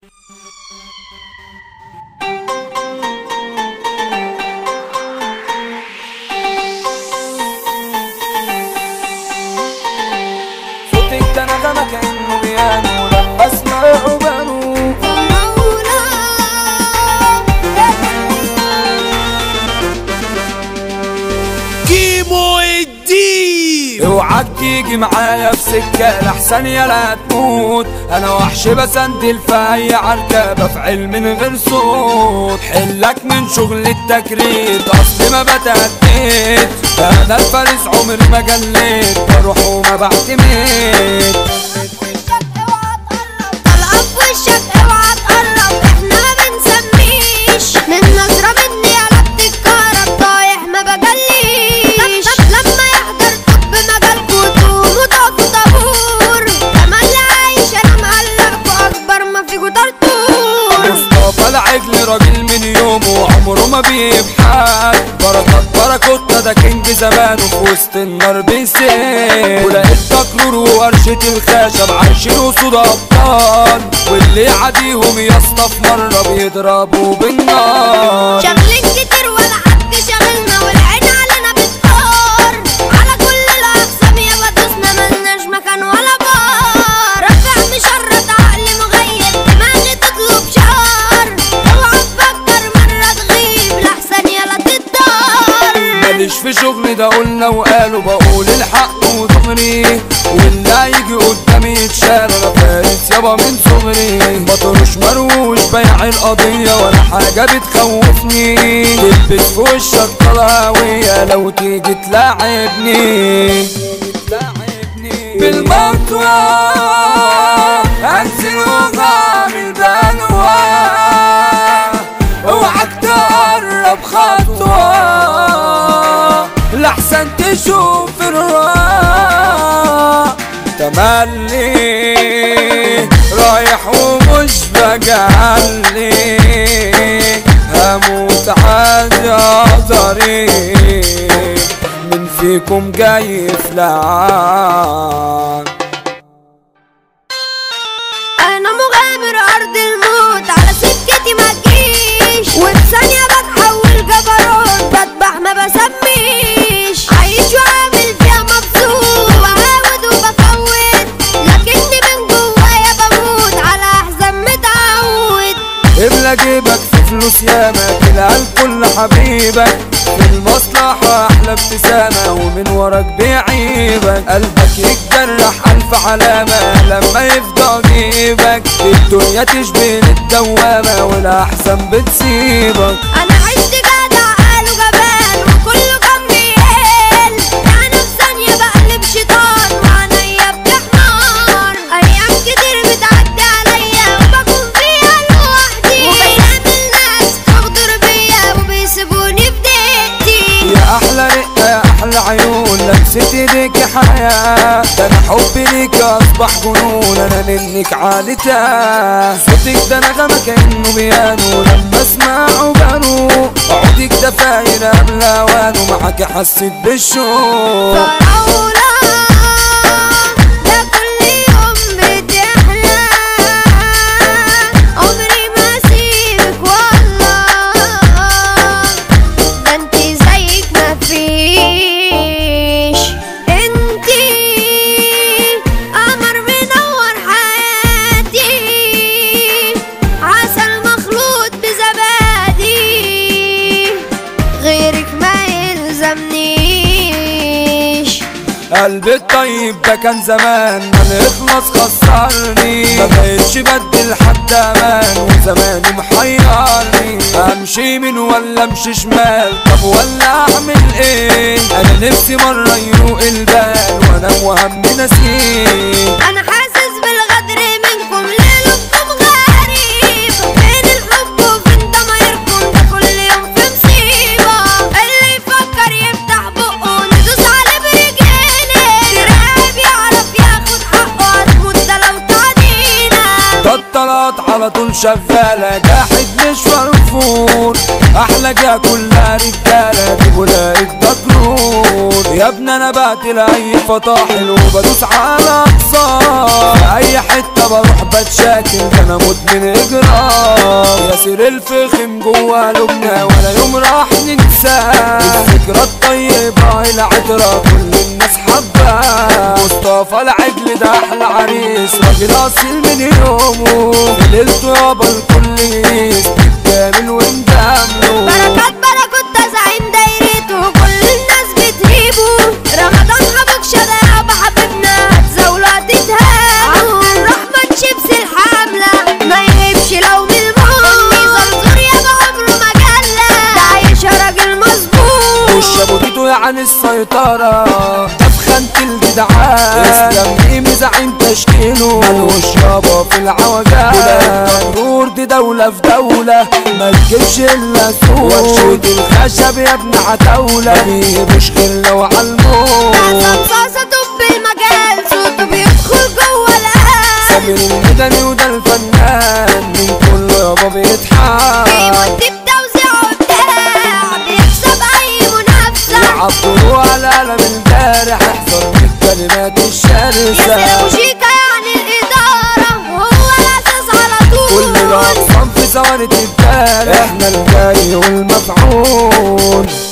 صوتك ده نغمة كأنه بيانو لما اسمعه بنو كيمو الديب اوعك تيجي معايا في سكة لحسن يلا تموت انا وحش بسندل في اي عركة بفعل من غير صوت حلك من شغل التكريت اصلي ما بتأديت انا الفارس عمري ما جليت بروح وما بعتمد طلقة في وشك اوعى تقرب احنا ما بنسميش من نظرة مني قلبت الكهرب طايح ما بجليش لما يحضر طب مجالكوا تقوموا تقفوا طابور تملي عايش انا مقلقكوا اكبر ما فيكوا طرطور مصطفى العجل راجل من يومه عمره ما بيبحث بركات بركوتة ده كينج زمانه في وسط النار بيسيب ولقيت تكرور وورشة الخشب عايشين وسود أبطال واللي يعاديهم يا اسطى في مرة بيضربوا بالنار شغلين كتير ولا حد شغلنا والعين علينا بتطار على كل الاقسام يا بدوسنا ملناش مكان ولا بار رافع مشرط عقلي مغيب دماغي تطلب شعار اوعى تفكر مرة تغيب لحسن يلا تدار ماليش في شغل ده قلنا وقالوا بقول الحق ودغري واللي هيجي قدامي يتشال انا فارس يابا من صغري بطرش مروش بيع القضية ولا حاجة بتخوفني تلبس في وشك طلاوية لو تيجي تلاعبني بالمطوى انزل وغامل بلوى اوعك تقرب خطوة لحسن تشوف الراء تملي رايح ومش بجلي هموت حاجة طريق من فيكم جاي فلان انا مغامر ارض الموت على سكتي ما تجيش وفي ثانيه بتحول جبروت بذبح ما بسميش عايش وعامل فيها مبسوط وبهاود وبفوت لكني من جوايا بموت على احزان متعود املى جيبك في فلوس ياما كده لكل حبيبك في المصلحة أحلى ابتسامة ومن وراك بيعيبك قلبك يتجرح ألف علامة لما يفضى جيبك الدنيا تشبه الدوامة والأحسن بتسيبك انا عشت جدع قالوا جبان وكله كان بيقل يعني في ثانيه بقلب شيطان وعينيا بتحمر ايام كتير بتعدي عليا وبكون فيها لوحدي وبيقابل ناس تغدر بيا وبيسيبوني في دقيقتي يا أحلى رقة يا أحلى عيون لمسة ايديك يا حياة ده أنا حبي ليك أصبح جنون أنا منك عالتاه صوتك ده نغمة كأنه بيانو لما أسمعه بنو عودك ده فاير قبل أوانه معاك حسيت بالشوق فراولة ده كل يوم بتحلى عمري ما اسيبك والله ده انتي زيك ما فيش انتي قمر منور حياتي عسل مخلوط بزبادي غيرك ما يلزمنيش قلبي الطيب ده كان زمان ما يخلص خسرني ما بقتش بدل حد امان وزماني محيرني امشي من ولا امشي شمال طب ولا اعمل ايه انا نفسي مره يروق البال وانام وهمي نسيم انا حاسس بالغدر منكم ليلكم غريب فين الحب وفين ضمايركم ده كل يوم في مصيبة اللي يفكر يفتح بقه ندوس عليه برجلينا تراب يعرف ياخد حقه هتموت ده لو تعدينا ده الطلعت على على طول شغالة جاحد مش فرفور احلى جا كلها رجالة دي ولاية دكرور يا ابني انا بقتل اي فطاحل وبدوس على اقصار في اي حتة بروح بتشاكل ده انا مدمن اجرام ياسر الفخم جوا لبنى ولا يوم راح ننساه الذكرى الطيبة العطرة كل الناس حباه مصطفى العجل ده احلى عريس راجل اصيل من يومه ليلته يابا الكل يقيس كامل وندمله بركات بركات ده زعيم دايرته كل الناس بتهيبه رمضان حبك شارع بحبيبنا هتزاولوا هتتهانوا عبد الرحمن شيبس الحملة ما يهبش لو من الموت زرزور يا عمره مجلة ده عايشة راجل مظبوط والشابوتيتو يعني السيطرة ده في خانة الجدعان اسلام ايه زعيم تشكيله ملوش يابا في العوجات ضرور دي دولة في دولة ما تجيبش الا سوق ورشة الخشب يا ابن عتاولة ما بيهبش غير لو ده عالموت صمصاصة طب المجال صوته بيدخل جوه القلب سامر المدني وده الفنان من كله يابا بيتحاب بيمد بتوزيع وبتاع بيكسب اي منافسة عبدو على قلم البارح احذر من الكلمات ياسر الشرسة ابو شيكا يعني الادارة وهو الاساس على طول كل الاقسام في ثواني تتبارك احنا الجاي والمفعول